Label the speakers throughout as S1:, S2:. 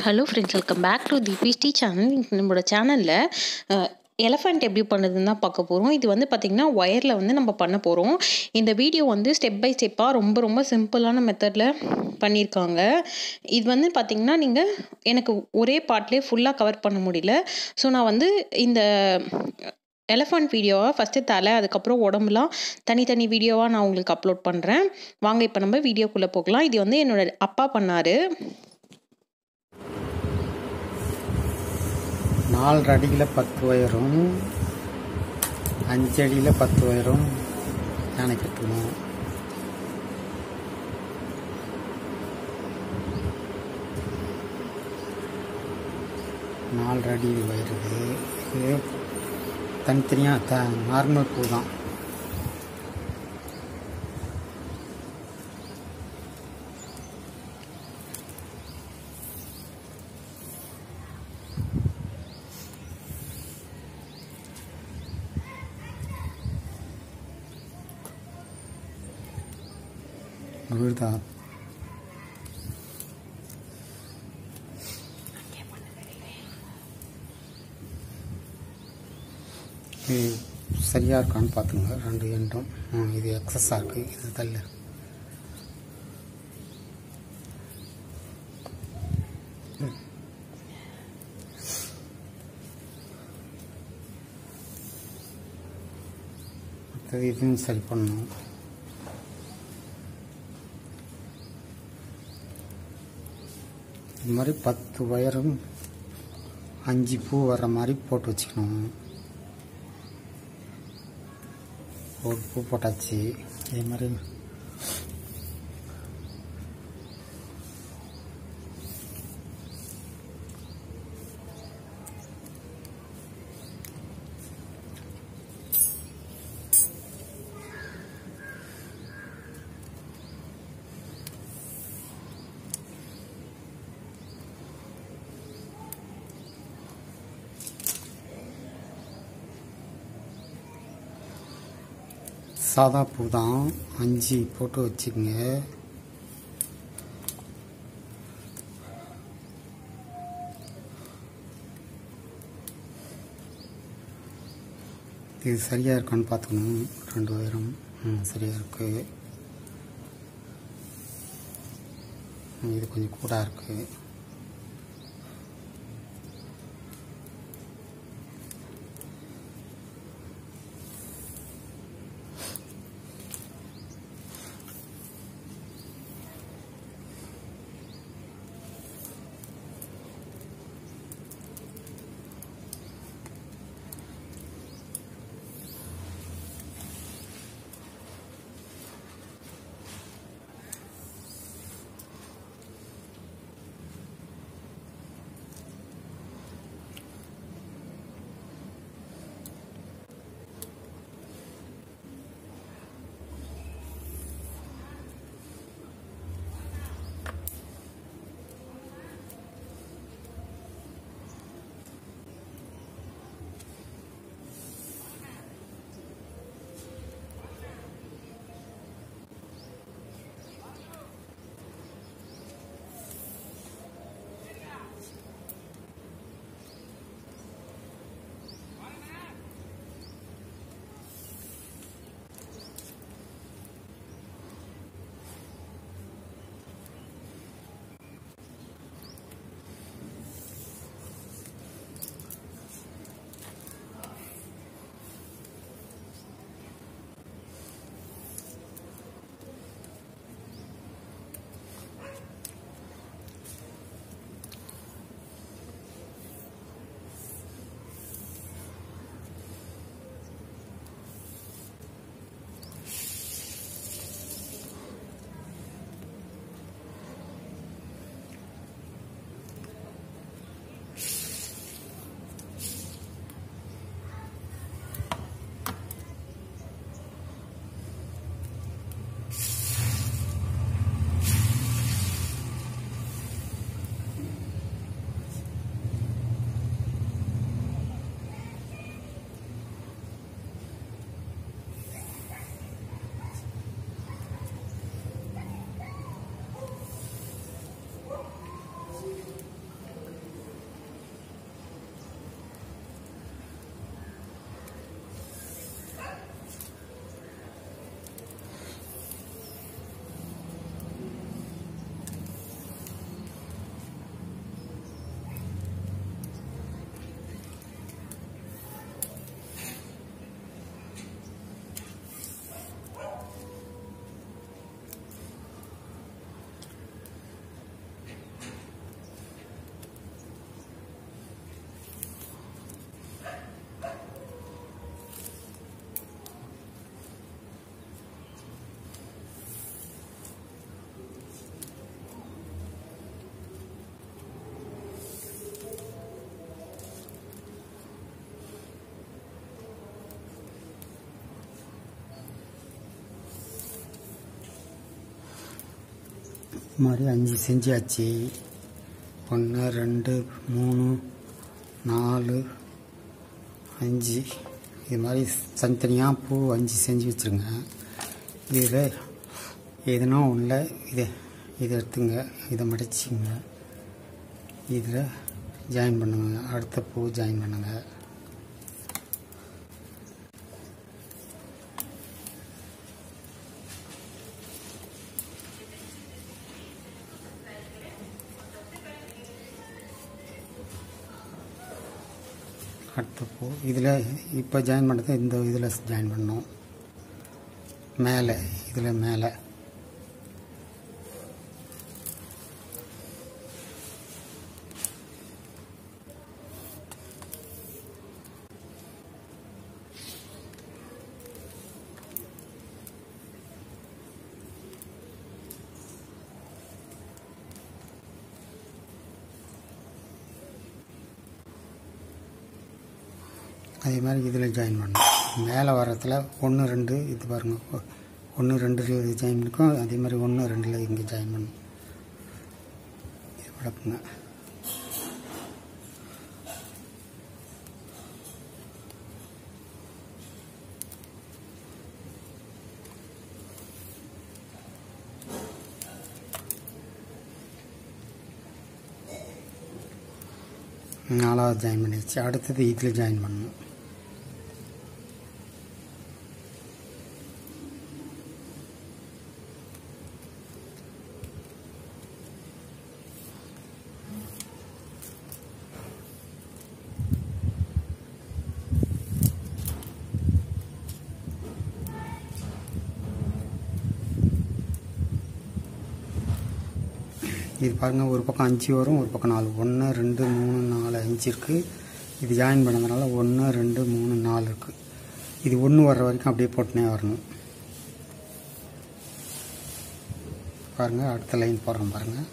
S1: hello friends welcome back to the பிஸ்டி channel நம்மளோட சேனலில் எலஃபண்ட் எப்படி பண்ணுறதுன்னு தான் பார்க்க போகிறோம் இது வந்து பார்த்திங்கன்னா ஒயரில் வந்து நம்ம பண்ண போகிறோம் இந்த வீடியோ வந்து ஸ்டெப் பை ஸ்டெப்பாக ரொம்ப ரொம்ப சிம்பிளான மெத்தடில் பண்ணியிருக்காங்க இது வந்து பார்த்திங்கன்னா நீங்கள் எனக்கு ஒரே பார்ட்லேயே ஃபுல்லாக கவர் பண்ண முடியல ஸோ நான் வந்து இந்த எலஃபண்ட் வீடியோவை ஃபஸ்ட்டு தலை அதுக்கப்புறம் உடம்புலாம் தனித்தனி வீடியோவாக நான் உங்களுக்கு அப்லோட் பண்ணுறேன் வாங்க இப்போ நம்ம வீடியோக்குள்ளே போகலாம் இது வந்து என்னோட அப்பா பண்ணார்
S2: நாலு அடியில் பத்து உயரம் அஞ்சு அடியில் பத்து உயரம் யானை கட்டணும் நாலு அடி உயருது இது தனித்தனியாக த நார்மல் பூ தான் விழுதா இது சரியாக இருக்கான்னு பார்த்துங்க ரெண்டு எண்டும் ஆ, இது எக்ஸஸாக இருக்குது இது தள்ள அடுத்தது இதுவும் சரி பண்ணணும் இது மாதிரி பத்து ஒயரும் அஞ்சு பூ வர்ற மாதிரி போட்டு வச்சுக்கணும் ஒரு பூ போட்டாச்சு இதே மாதிரி சாதா பூ தான் அஞ்சு போட்டு வச்சுக்கோங்க இது சரியாக இருக்கான்னு பார்த்துக்கணும் ரெண்டு உயரம் ம் சரியாக இருக்கு ம், இது கொஞ்சம் கூட இருக்கு இது மாதிரி அஞ்சு செஞ்சாச்சு ஒன்று ரெண்டு மூணு நாலு அஞ்சு இது மாதிரி தனித்தனியாக பூ அஞ்சு செஞ்சு வச்சுருங்க இதில் எதுனா ஒன்றில் இதை இதை எடுத்துங்க இதை மடிச்சிங்க இதில் ஜாயின் பண்ணுங்க அடுத்த பூ ஜாயின் பண்ணுங்க அடுத்த பூ இதில் இப்போ ஜாயின் பண்ணுறது இந்த இதில் ஜாயின் பண்ணணும் மேலே இதில் மேலே அதே மாதிரி இதில் ஜாயின் பண்ணணும் மேலே வரத்தில் ஒன்று ரெண்டு இது பாருங்கள் ஒன்று ரெண்டு ஜாயின் பண்ணிக்கும் அதே மாதிரி ஒன்று ரெண்டில் இங்கே ஜாயின் பண்ணணும் இது வளர்ப்புங்க நாலாவது ஜாயின் பண்ணிடுச்சு அடுத்தது இதில் ஜாயின் பண்ணணும் இது பாருங்கள் ஒரு பக்கம் அஞ்சு வரும் ஒரு பக்கம் நாலு ஒன்று ரெண்டு மூணு நாலு அஞ்சு இருக்குது இது ஜாயின் பண்ணதுனால ஒன்று ரெண்டு மூணு நாலு இருக்குது இது ஒன்று வர்ற வரைக்கும் அப்படியே போட்டுனே வரணும் பாருங்கள் அடுத்த லைன் போடுறோம் பாருங்கள்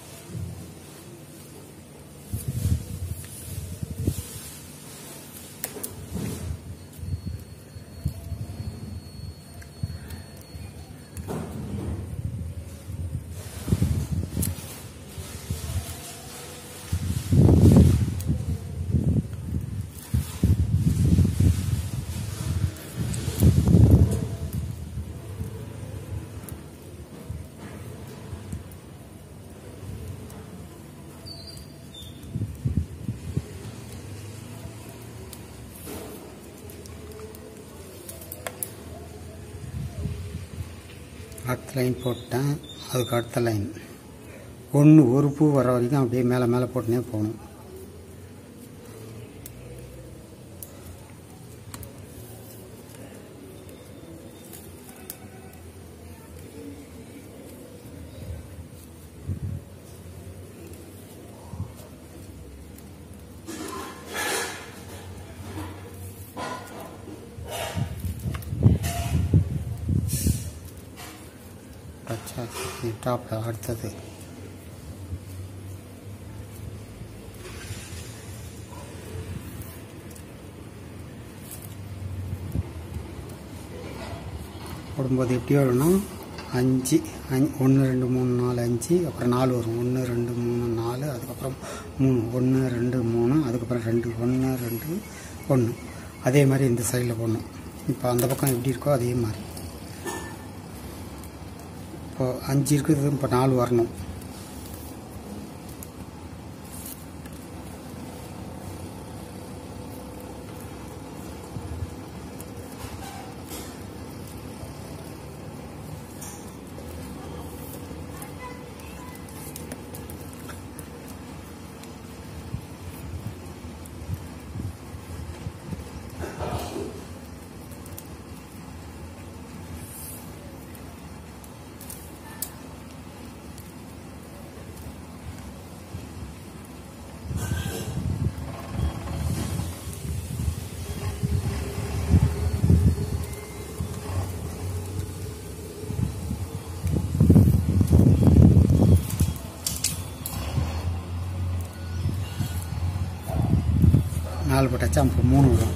S2: அடுத்த லைன் போட்டேன் அதுக்கு அடுத்த லைன் ஒன்று ஒரு பூ வர வரைக்கும் அப்படியே மேலே மேலே போட்டுனே போகணும் பச்சை டாப்பில் அடுத்தது போடும்போது எப்படி வரும்னா அஞ்சு அஞ்சு ஒன்று ரெண்டு மூணு நாலு அஞ்சு அப்புறம் நாலு வரும் ஒன்று ரெண்டு மூணு நாலு அதுக்கப்புறம் மூணு ஒன்று ரெண்டு மூணு அதுக்கப்புறம் ரெண்டு ஒன்று ரெண்டு ஒன்று அதே மாதிரி இந்த சைடில் போடணும் இப்போ அந்த பக்கம் எப்படி இருக்கோ அதே மாதிரி இப்போ அஞ்சு இருக்குது இப்போ நாலு வரணும் நாலு போட்டாச்சா அப்போ மூணு வரும்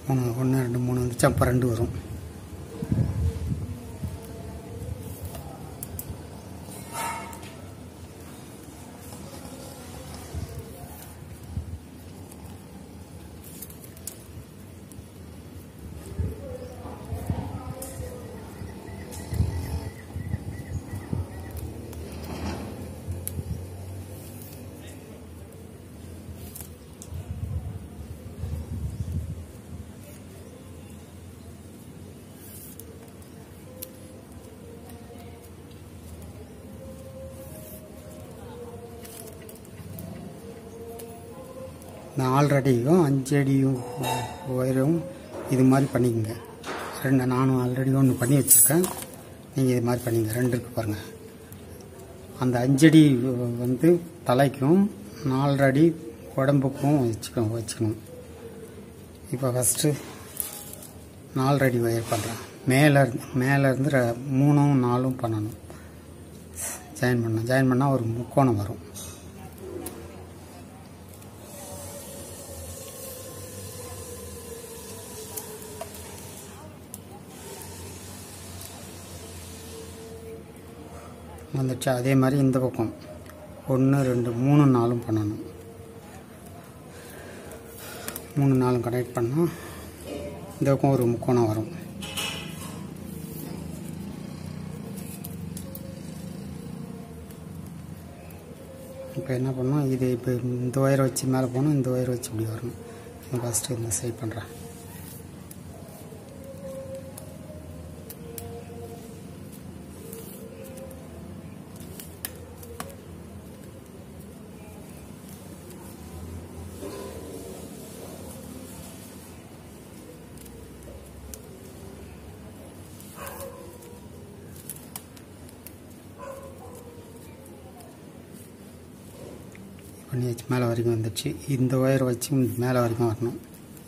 S2: மூணு ஒன்று ரெண்டு மூணு வந்துச்சு அப்போ ரெண்டு வரும் நாலு அடியும் அஞ்சு அடியும் ஒயரும் இது மாதிரி பண்ணிக்கோங்க ரெண்டு நானும் ஆல்ரெடி ஒன்று பண்ணி வச்சுருக்கேன் நீங்கள் இது மாதிரி பண்ணிங்க ரெண்டு இருக்கு பாருங்கள் அந்த அஞ்சடி வந்து தலைக்கும் நாலு அடி உடம்புக்கும் வச்சுக்கணும் வச்சுக்கணும் இப்போ ஃபஸ்ட்டு நாலு அடி ஒயர் பண்ணுறேன் மேலே மேலே இருந்து ரெ- மூணும் நாலும் பண்ணணும் ஜாயின் பண்ண ஜாயின் பண்ணால் ஒரு முக்கோணம் வரும் வந்துடுச்சு அதே மாதிரி இந்த பக்கம் ஒன்று ரெண்டு மூணு நாலும் பண்ணணும் மூணு நாலும் கனெக்ட் பண்ணால் இந்த பக்கம் ஒரு முக்கோணம் வரும் இப்போ என்ன பண்ணோம் இது இப்போ இந்த ஒயரை வச்சு மேலே போகணும் இந்த ஒயரை வச்சு இப்படி வரணும் நான் ஃபஸ்ட்டு இந்த சைட் பண்ணுறேன் பண்ணி வச்சு மேலே வரைக்கும் வந்துடுச்சு இந்த ஒயர் வச்சு மேலே வரைக்கும் வரணும்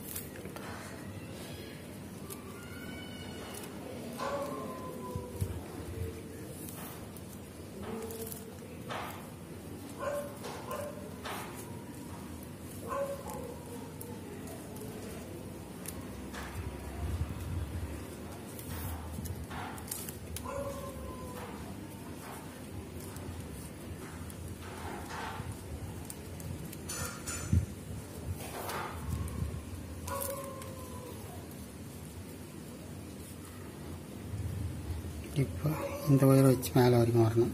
S2: இப்போ இந்த ஒயரை வச்சு மேலே வரைக்கும் வரணும்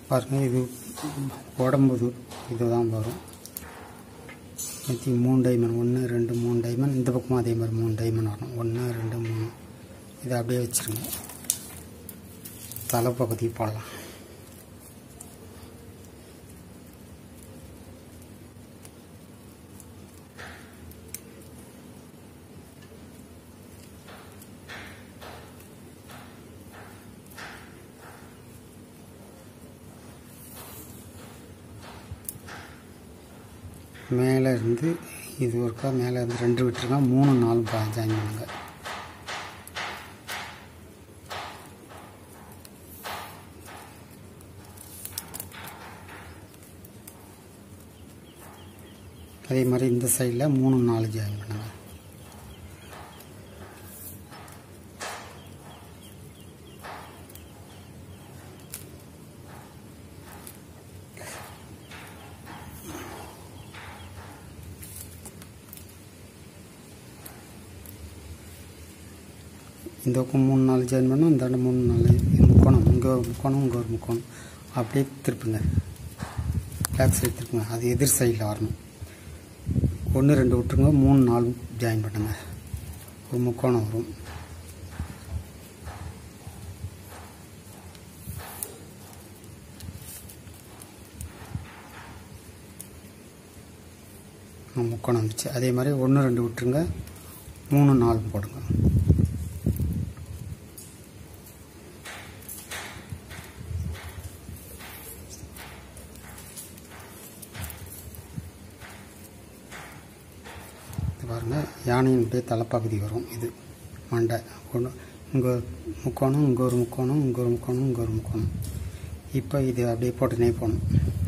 S2: பாருங்கள் இது உடம்பு இது இதுதான் வரும் நூற்றி மூணு டைமண்ட் ஒன்று ரெண்டு மூணு டைமண்ட் இந்த பக்கமும் அதே மாதிரி மூணு டைமண்ட் வரும் ஒன்று ரெண்டு மூணு இதை அப்படியே வச்சுருங்க தலை பக்கத்துக்கு போடலாம் மேலே இருந்து இது ஒருக்கா மேலே இருந்து ரெண்டு விட்டுருங்க மூணு நாலு ஜாயின் பண்ணுங்க அதே மாதிரி இந்த சைடில் மூணு நாலு ஜாயின் பண்ணுங்க இந்த பக்கம் மூணு நாலு ஜாயின் பண்ணோம் இந்த ரெண்டு மூணு நாலு முக்கோணம் இங்கே ஒரு முக்கோணம் இங்கே ஒரு முக்கோணம் அப்படியே திருப்புங்க பேக் சைடு திருப்புங்க அது எதிர் சைடில் வரணும் ஒன்று ரெண்டு விட்டுருங்க மூணு நாலு ஜாயின் பண்ணுங்க ஒரு முக்கோணம் வரும் முக்கோணம் வந்துச்சு அதே மாதிரி ஒன்று ரெண்டு விட்டுருங்க மூணு நாலு போடுங்க இது பாருங்கள் யானையினுடைய தலைப்பகுதி வரும் இது மண்டை ஒன்று இங்கே ஒரு முக்கோணம் இங்கே ஒரு முக்கோணம் இங்கே ஒரு முக்கோணம் இங்கே ஒரு முக்கோணம் இப்போ இது அப்படியே போட்டுனே போகணும்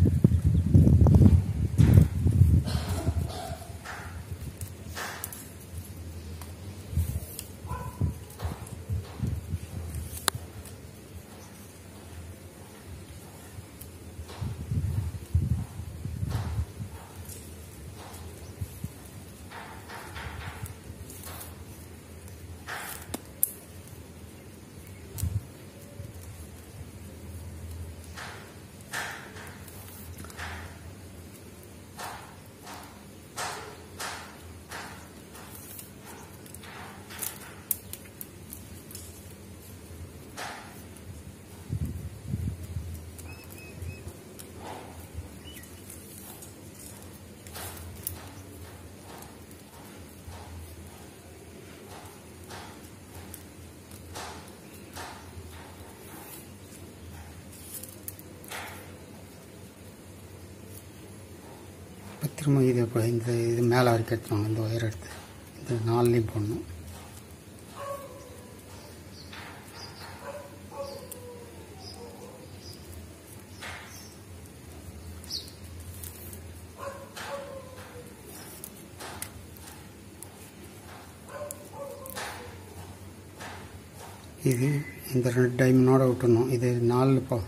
S2: இப்போ திரும்ப இது இப்போ இந்த இது மேலே வரைக்கும் எடுத்துவாங்க இந்த ஒயர் எடுத்து இந்த நாலுலேயும் போடணும் இது இந்த ரெண்டு டைமண்டோட விட்டுணும் இது நாலு போ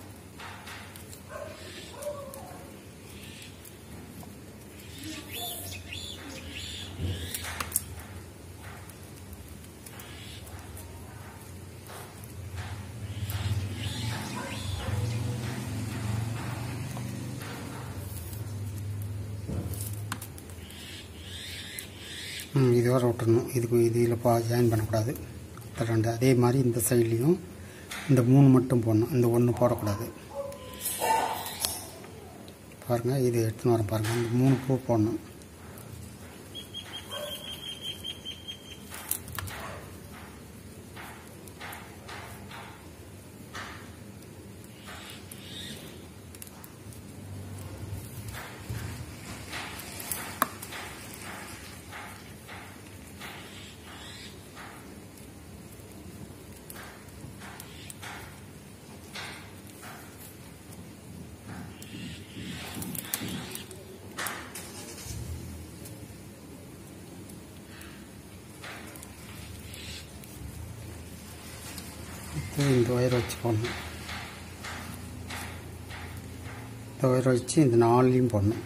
S2: ம், இது வரை விட்டுறணும் இதுக்கு இதில் பா ஜாயின் பண்ணக்கூடாது இந்த ரெண்டு அதே மாதிரி இந்த சைட்லேயும் இந்த மூணு மட்டும் போடணும் இந்த ஒன்று போடக்கூடாது பாருங்கள் இது எடுத்துன்னு வரேன் பாருங்கள் இந்த மூணு பூ போடணும் இது இந்த ஒயரை வச்சு போடணும் இந்த ஒயரை வச்சு இந்த நாலுலேயும் போடணும்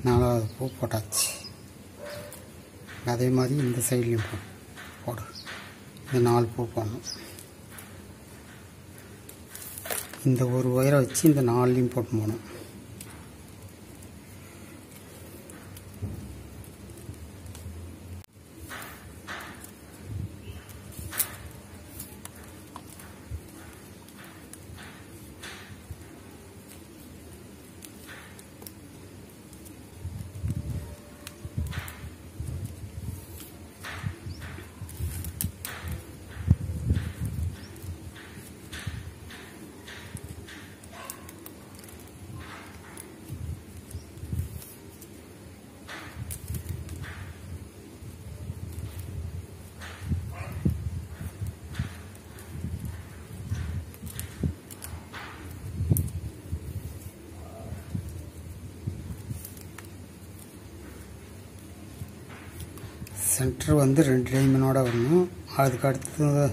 S2: நாலாவது பூ போட்டாச்சு அதே மாதிரி இந்த சைட்லேயும் போ போடு இந்த நாலு பூ போடணும் இந்த ஒரு ஒயரை வச்சு இந்த நாலுலேயும் போட்டு போகணும் சென்டர் வந்து ரெண்டு டைமண்டோட வரணும் அதுக்கு அடுத்து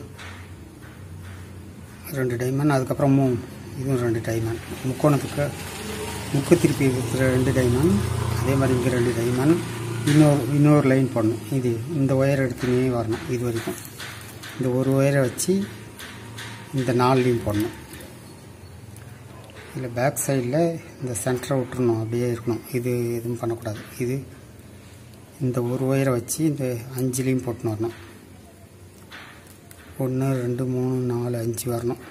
S2: ரெண்டு டைமண்ட் அதுக்கப்புறம் மூ இதுவும் ரெண்டு டைமண்ட் முக்கோணத்துக்கு முக்கு திருப்பி இருக்கிற ரெண்டு டைமண்ட் அதே மாதிரி இங்கே ரெண்டு டைமண்ட் இன்னொரு இன்னொரு லைன் போடணும் இது இந்த ஒயர் எடுத்துனே வரணும் இது வரைக்கும் இந்த ஒரு ஒயரை வச்சு இந்த நாலுலையும் போடணும் இதில் பேக் சைடில் இந்த சென்டரை விட்டுறணும் அப்படியே இருக்கணும் இது எதுவும் பண்ணக்கூடாது இது இந்த ஒரு ஒயரை வச்சு இந்த அஞ்சுலேயும் போட்டுன்னு வரணும் ஒன்று ரெண்டு மூணு நாலு அஞ்சு வரணும்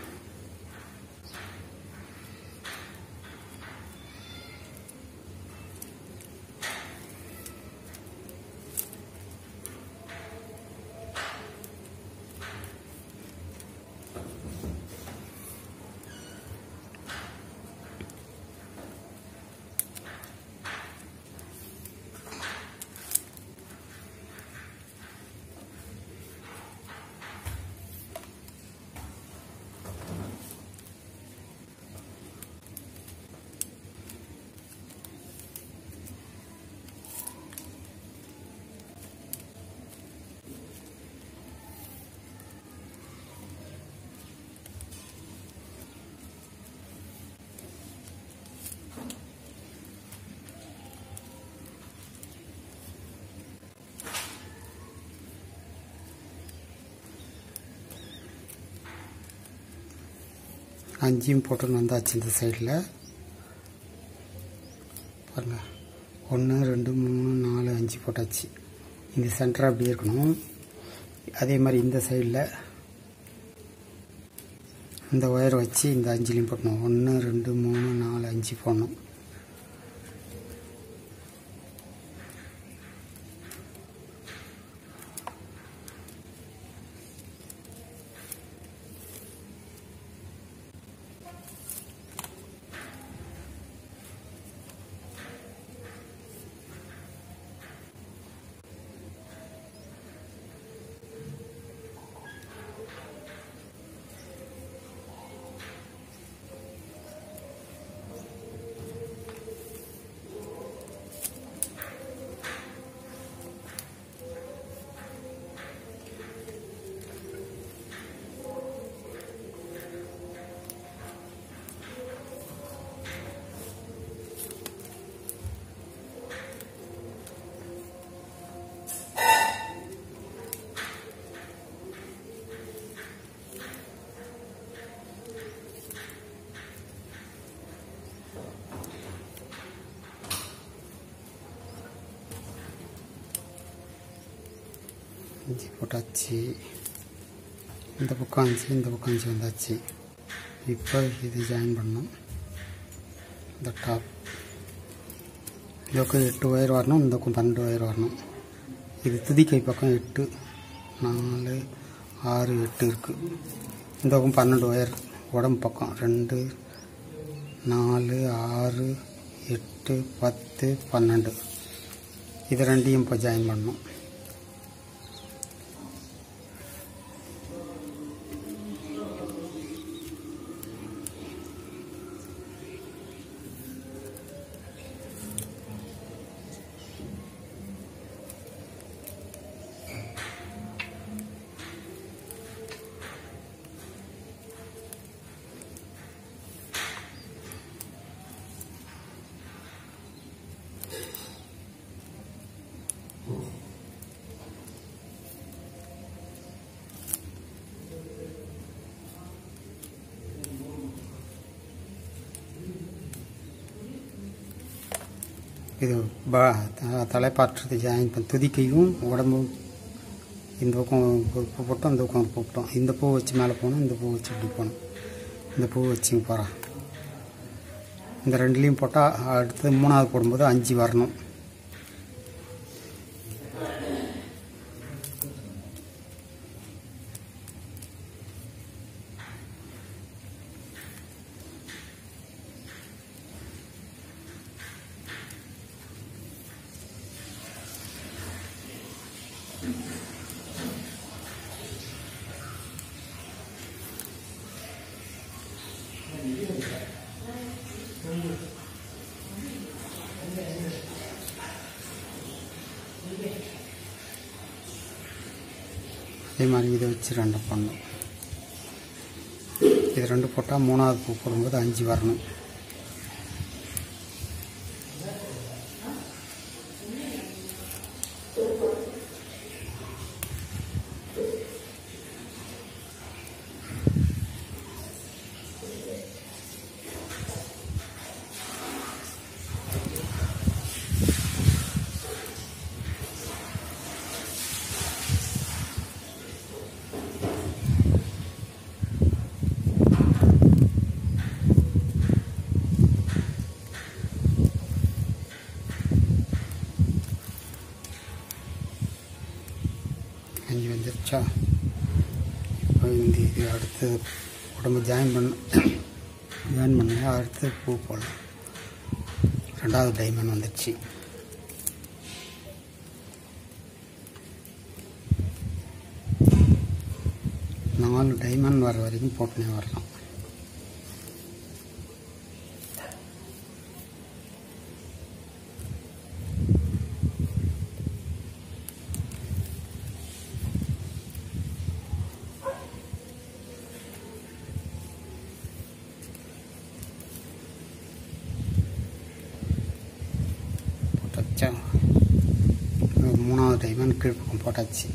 S2: அஞ்சையும் போட்டுன்னு வந்தாச்சு இந்த சைடில் பாருங்கள் ஒன்று ரெண்டு மூணு நாலு அஞ்சு போட்டாச்சு இந்த சென்டர் அப்படியே இருக்கணும் அதே மாதிரி இந்த சைடில் இந்த ஒயர் வச்சு இந்த அஞ்சுலையும் போட்டணும் ஒன்று ரெண்டு மூணு நாலு அஞ்சு போடணும் அஞ்சு போட்டாச்சு இந்த பக்கம் அஞ்சு இந்த பக்கம் அஞ்சு வந்தாச்சு இப்போ இது ஜாயின் பண்ணணும் இந்த டாப் இந்த பக்கம் எட்டு ஒயர் வரணும் இந்த பக்கம் பன்னெண்டு ஒயர் வரணும் இது துதிக்கை பக்கம் எட்டு நாலு ஆறு எட்டு இருக்குது இந்த பக்கம் பன்னெண்டு ஒயர் உடம்பு பக்கம் ரெண்டு நாலு ஆறு எட்டு பத்து பன்னெண்டு இது ரெண்டையும் இப்போ ஜாயின் பண்ணணும் இது ப- த- தலைப்பாற்றத்தை ஜாயின் பண்ண துதிக்கையும் உடம்பும் இந்த பக்கம் ஒரு பூ போட்டோம் இந்த பக்கம் ஒரு பூ போட்டோம் இந்த பூ வச்சு மேலே போகணும் இந்த பூ வச்சு இப்படி போகணும் இந்த பூ வச்சுங்க போகிறேன் இந்த ரெண்டுலேயும் போட்டால் அடுத்து மூணாவது போடும்போது அஞ்சு வரணும் அதே மாதிரி இதை வச்சு ரெண்டு பண்ணணும் இது ரெண்டு போட்டால் மூணாவது பூ போடும்போது அஞ்சு வரணும் அஞ்சு வந்துருச்சா இப்போ இந்த இது அடுத்து உடம்பு ஜாயின் பண்ண ஜாயின் பண்ண அடுத்து பூ போடலாம் ரெண்டாவது டைமண்ட் வந்துடுச்சு நாலு டைமண்ட் வர வரைக்கும் போட்டுனே வரலாம் போட்டாச்சா மூணாவது டைமண்ட் கீழ்ப்பக்கம் போட்டாச்சு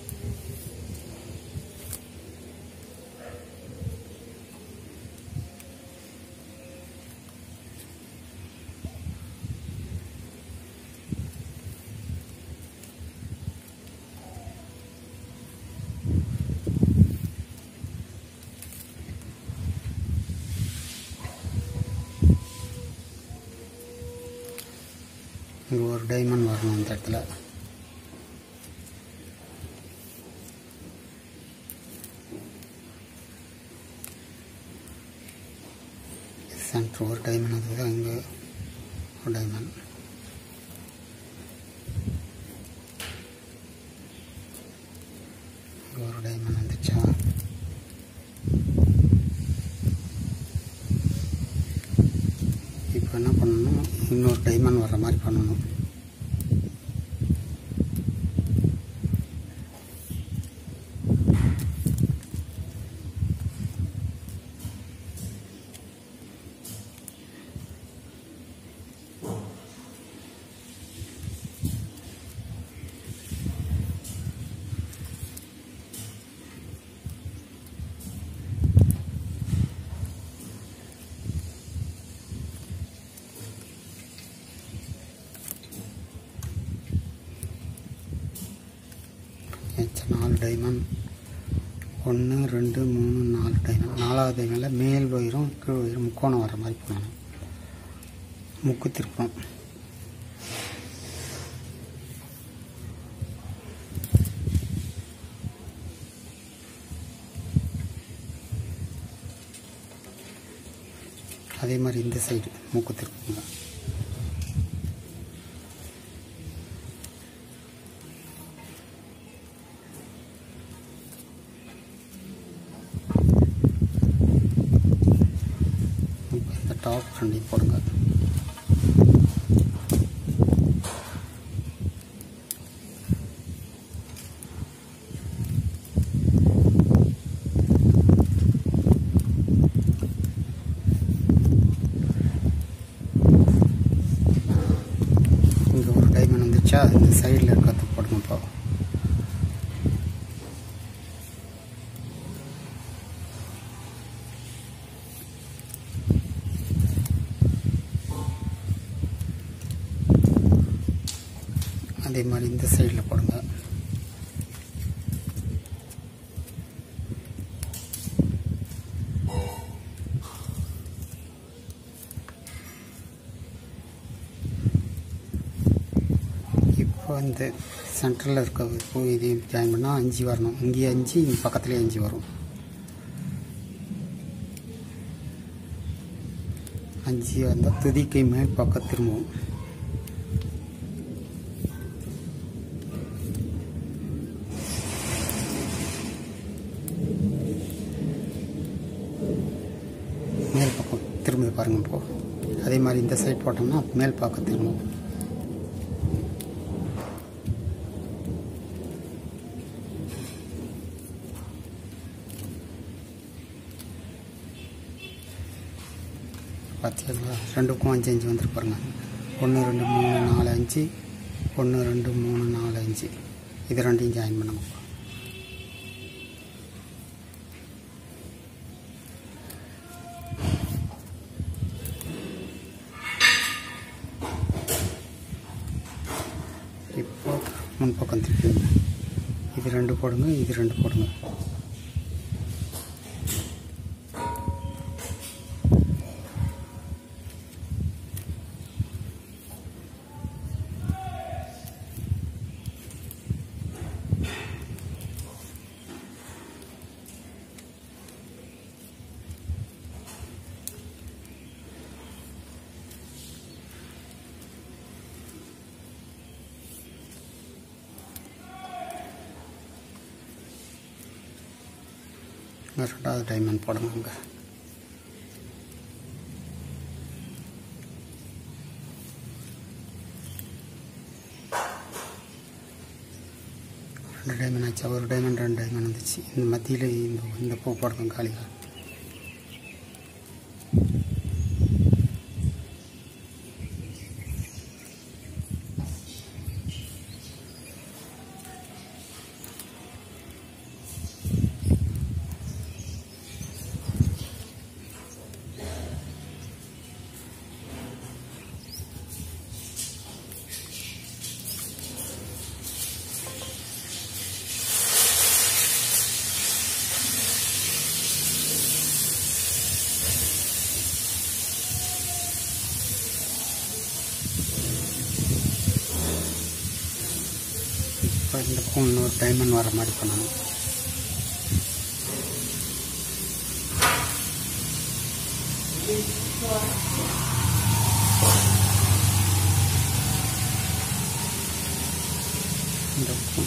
S2: இங்கே ஒரு டைமண்ட் வரணும் இந்த இடத்துல சென்டர் ஒரு டைமண்ட் இருக்குது அங்கே ஒரு டைமண்ட் இங்கே ஒரு டைமண்ட் வந்துச்சா இப்போ என்ன பண்ணணும் இன்னொரு டைமண்ட் வர்ற மாதிரி பண்ணணும் வச்ச நாலு டைமண்ட் ஒன்று ரெண்டு மூணு நாலு டைமண்ட் நாலாவது டைமண்டில் மேல் வயிறும் கீழ் வயிறும் முக்கோணம் வர மாதிரி பண்ணணும் முக்கு திருப்பம் அதே மாதிரி இந்த சைடு மூக்கு திருப்புங்க இப்போ இந்த டாப் ரெண்டையும் போடுங்க இங்கே ஒரு டைமண்ட் வந்துச்சா இந்த சைடில் இருக்கிறது போடுங்க இப்போ அதே மாதிரி இந்த சைடில் போடுங்க இப்போ இந்த சென்டரில் இருக்க பூ இதையும் ஜாயின் பண்ணால் அஞ்சு வரணும் இங்கேயே அஞ்சு இங்கே பக்கத்துலேயே அஞ்சு வரும் அஞ்சு வந்தால் துதிக்கை மேல் பக்கம் திரும்பவும் மேல் பக்கம் திரும்புது பாருங்க இப்போ அதே மாதிரி இந்த சைட் போட்டோம்னா மேல் பக்கம் திரும்பவும் பார்த்தீங்களா ரெண்டுக்கும் அஞ்சு அஞ்சு வந்துட்டு பாருங்க ஒன்று ரெண்டு மூணு நாலு அஞ்சு ஒன்று ரெண்டு மூணு நாலு அஞ்சு இது ரெண்டையும் ஜாயின் பண்ணுங்க இப்போ முன்பக்கம் திருப்பிங்க இது ரெண்டு போடுங்க இது ரெண்டு போடுங்க இங்க ரெண்டாவது டைமண்ட் போடுங்க அங்கே ரெண்டு டைமண்ட் ஆச்சு ஒரு டைமண்ட் ரெண்டு டைமண்ட் வந்துச்சு இந்த மத்தியில் இந்த இந்த பூ போடுங்க காலியாக இப்போ இந்த பூ இன்னொரு டைமண்ட் வர மாதிரி பண்ணணும் இந்த பூ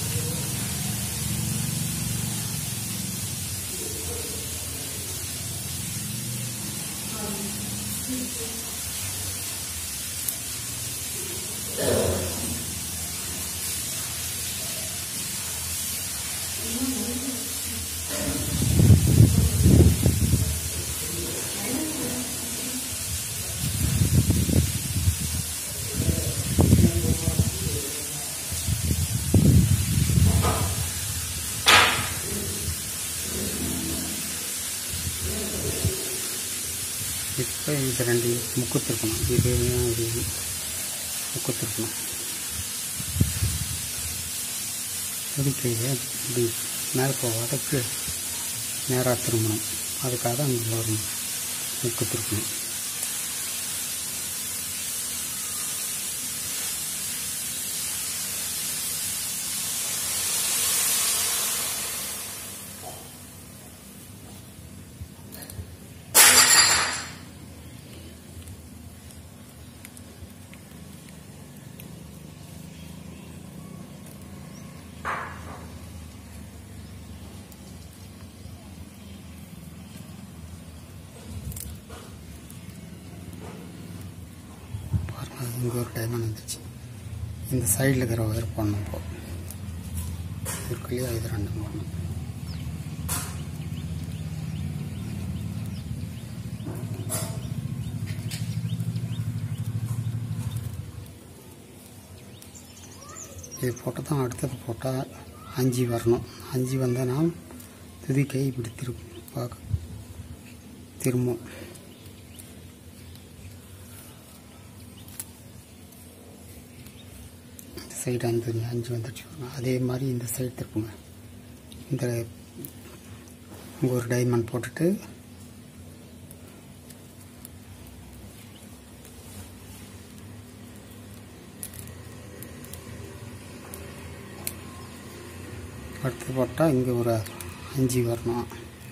S2: இப்போ இது ரெண்டு முக்கு திருப்பணும் இது இது முக்கு திருப்பணும் துடிக்கையை இப்படி மேலே போகாதக்கு நேராக திரும்பணும் அதுக்காக அங்கே ஒரு முக்கு திருப்பணும் பாருங்க இங்கே ஒரு டைமண்ட் வந்துச்சு இந்த சைடில் இருக்கிற ஒயர் போடணும் இப்போ இருக்குல்லையா இது ரெண்டும் போடணும் இது போட்டு தான் அடுத்தது போட்டால் அஞ்சு வரணும் அஞ்சு வந்தால் நாம் துதிக்கை இப்படி திரும்ப பார்க்க திரும்பும் சைடு அஞ்சு அஞ்சு வந்துடுச்சு அதே மாதிரி இந்த சைடு திருப்புங்க இந்த இங்கே ஒரு டைமண்ட் போட்டுட்டு அடுத்து போட்டால் இங்கே ஒரு அஞ்சு வரணும்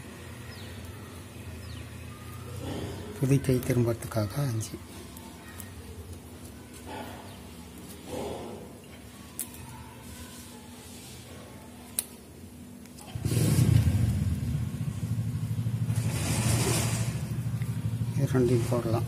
S2: புது கை திரும்புறதுக்காக அஞ்சு இது ரெண்டையும் போடலாம்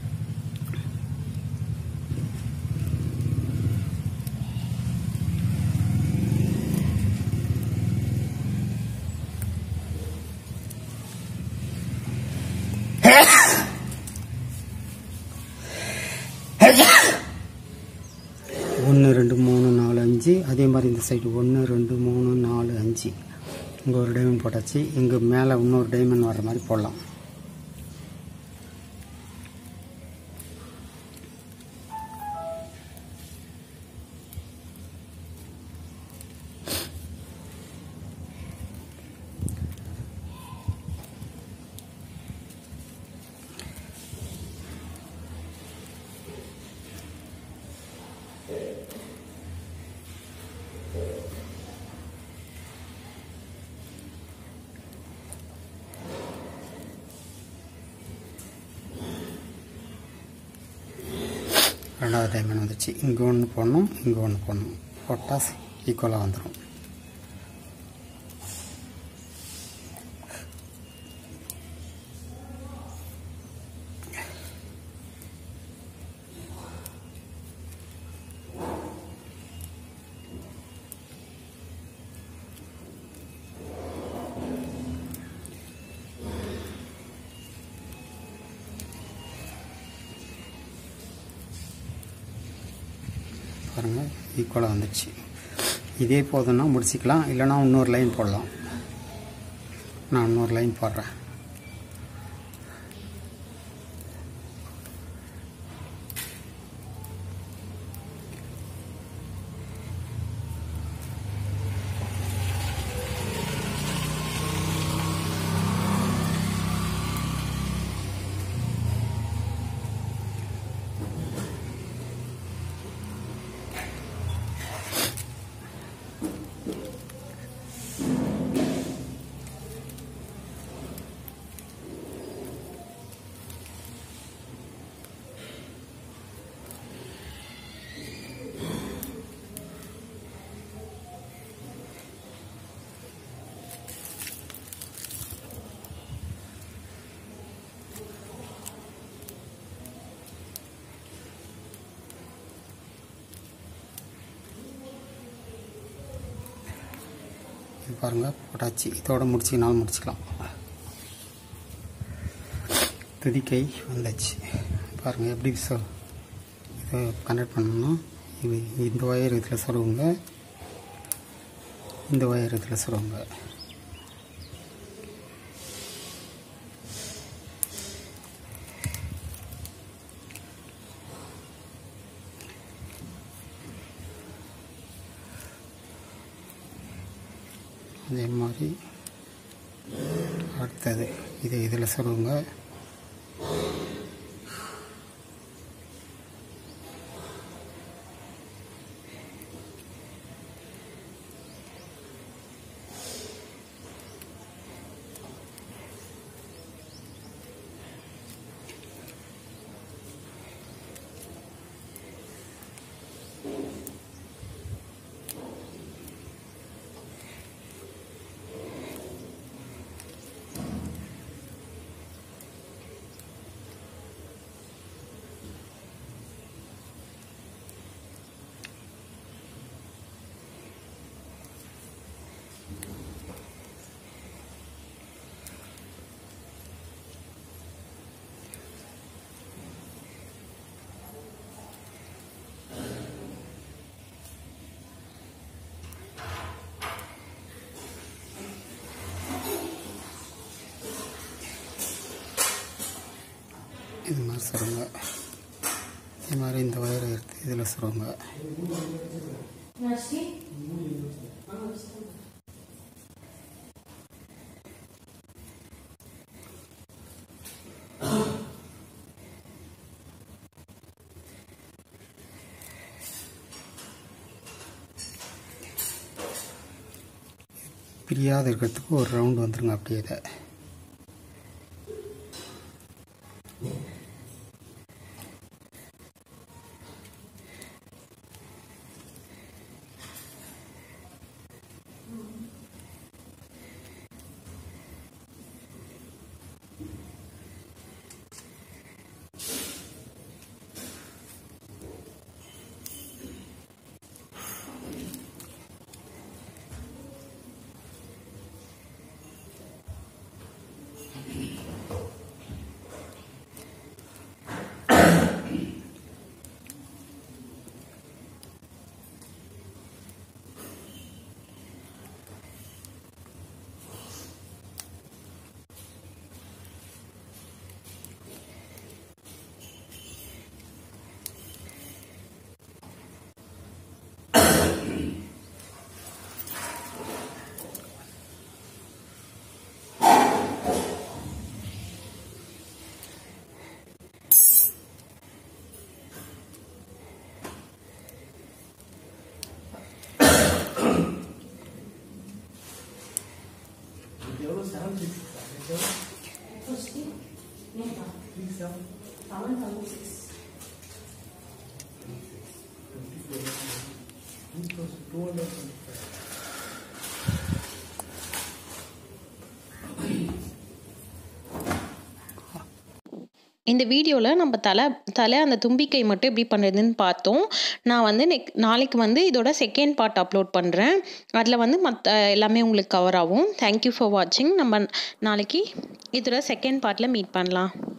S2: ஒன்று ரெண்டு மூணு நாலு அஞ்சு அதே மாதிரி இந்த சைடு ஒன்று ரெண்டு மூணு நாலு அஞ்சு இங்கே ஒரு டைமண்ட் போட்டாச்சு இங்கே மேலே இன்னொரு டைமண்ட் வர்ற மாதிரி போடலாம் ரெண்டாவது டைமண்ட் வந்துச்சு இங்கே ஒன்று போடணும் இங்கே ஒன்று போடணும் போட்டால் ஈக்குவலாக வந்துடும் பாருங்கள் ஈக்குவலாக வந்துடுச்சு இதே போதும்னா முடிச்சிக்கலாம் இல்லைனா இன்னொரு லைன் போடலாம் நான் இன்னொரு லைன் போடுறேன் இது பாருங்கள் போட்டாச்சு இதோட முடிச்சிங்கனாலும் முடிச்சுக்கலாம் துதிக்கை வந்தாச்சு பாருங்கள் எப்படி சொ இதை கனெக்ட் பண்ணணும்னா இது இந்த ஒயர் இதில் சொல்லுவாங்க இந்த ஒயர் இதில் சொல்லுவாங்க அதே மாதிரி அடுத்தது இது இதில் சொல்லுங்க இது மாதிரி சொல்லுங்க இதே மாதிரி இந்த ஒயரை எடுத்து இதில் சுருங்க பிரியாத இருக்கிறதுக்கு ஒரு ரவுண்டு வந்துருங்க அப்படியே இதை
S1: இந்த வீடியோவில் நம்ம தலை தலை அந்த தும்பிக்கை மட்டும் எப்படி பண்ணுறதுன்னு பார்த்தோம் நான் வந்து நெக் நாளைக்கு வந்து இதோட செகண்ட் பார்ட் அப்லோட் பண்ணுறேன் அதில் வந்து மற்ற எல்லாமே உங்களுக்கு கவர் ஆகும் தேங்க்யூ ஃபார் வாட்சிங் நம்ம நாளைக்கு இதோட செகண்ட் பார்ட்டில் மீட் பண்ணலாம்